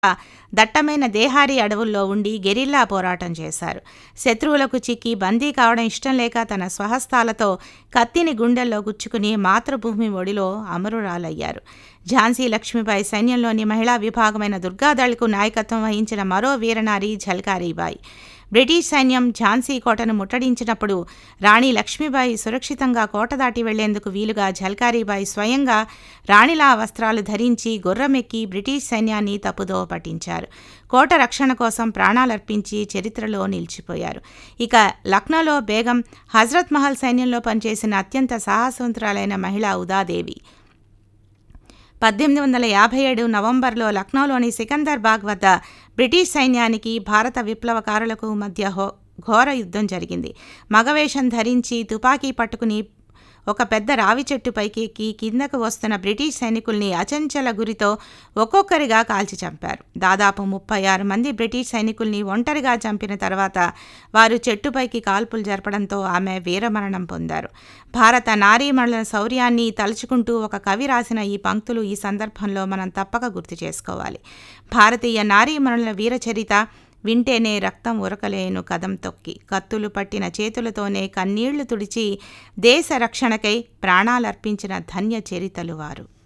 దట్టమైన దేహారీ అడవుల్లో ఉండి గెరిల్లా పోరాటం చేశారు శత్రువులకు చిక్కి బందీ కావడం ఇష్టం లేక తన స్వహస్తాలతో కత్తిని గుండెల్లో గుచ్చుకుని మాతృభూమి ఒడిలో అమరురాలయ్యారు ఝాన్సీ లక్ష్మీబాయి సైన్యంలోని మహిళా విభాగమైన దుర్గాదళ్కు నాయకత్వం వహించిన మరో వీరనారి ఝల్కారీబాయి బ్రిటిష్ సైన్యం ఝాన్సీ కోటను ముట్టడించినప్పుడు రాణి లక్ష్మీబాయి సురక్షితంగా కోట దాటి వెళ్లేందుకు వీలుగా ఝల్కారీబాయి స్వయంగా రాణిలా వస్త్రాలు ధరించి గుర్రమెక్కి బ్రిటిష్ సైన్యాన్ని తప్పుదోవ పట్టించారు కోట రక్షణ కోసం ప్రాణాలర్పించి చరిత్రలో నిలిచిపోయారు ఇక లక్నోలో బేగం హజరత్ మహల్ సైన్యంలో పనిచేసిన అత్యంత సాహసవంతురాలైన మహిళ ఉదాదేవి పద్దెనిమిది వందల యాభై ఏడు నవంబర్లో లక్నోలోని సికందర్ బాగ్ వద్ద బ్రిటిష్ సైన్యానికి భారత విప్లవకారులకు మధ్య హో ఘోర యుద్ధం జరిగింది మగవేషం ధరించి తుపాకీ పట్టుకుని ఒక పెద్ద రావి చెట్టుపైకి ఎక్కి కిందకు వస్తున్న బ్రిటిష్ సైనికుల్ని అచంచల గురితో ఒక్కొక్కరిగా కాల్చి చంపారు దాదాపు ముప్పై ఆరు మంది బ్రిటిష్ సైనికుల్ని ఒంటరిగా చంపిన తర్వాత వారు చెట్టుపైకి కాల్పులు జరపడంతో ఆమె వీరమరణం పొందారు భారత నారీమణుల శౌర్యాన్ని తలుచుకుంటూ ఒక కవి రాసిన ఈ పంక్తులు ఈ సందర్భంలో మనం తప్పక గుర్తు చేసుకోవాలి భారతీయ నారీమణుల వీరచరిత వింటేనే రక్తం ఉరకలేను కదం తొక్కి కత్తులు పట్టిన చేతులతోనే కన్నీళ్లు తుడిచి దేశ రక్షణకై ప్రాణాలర్పించిన ధన్య చరితలు వారు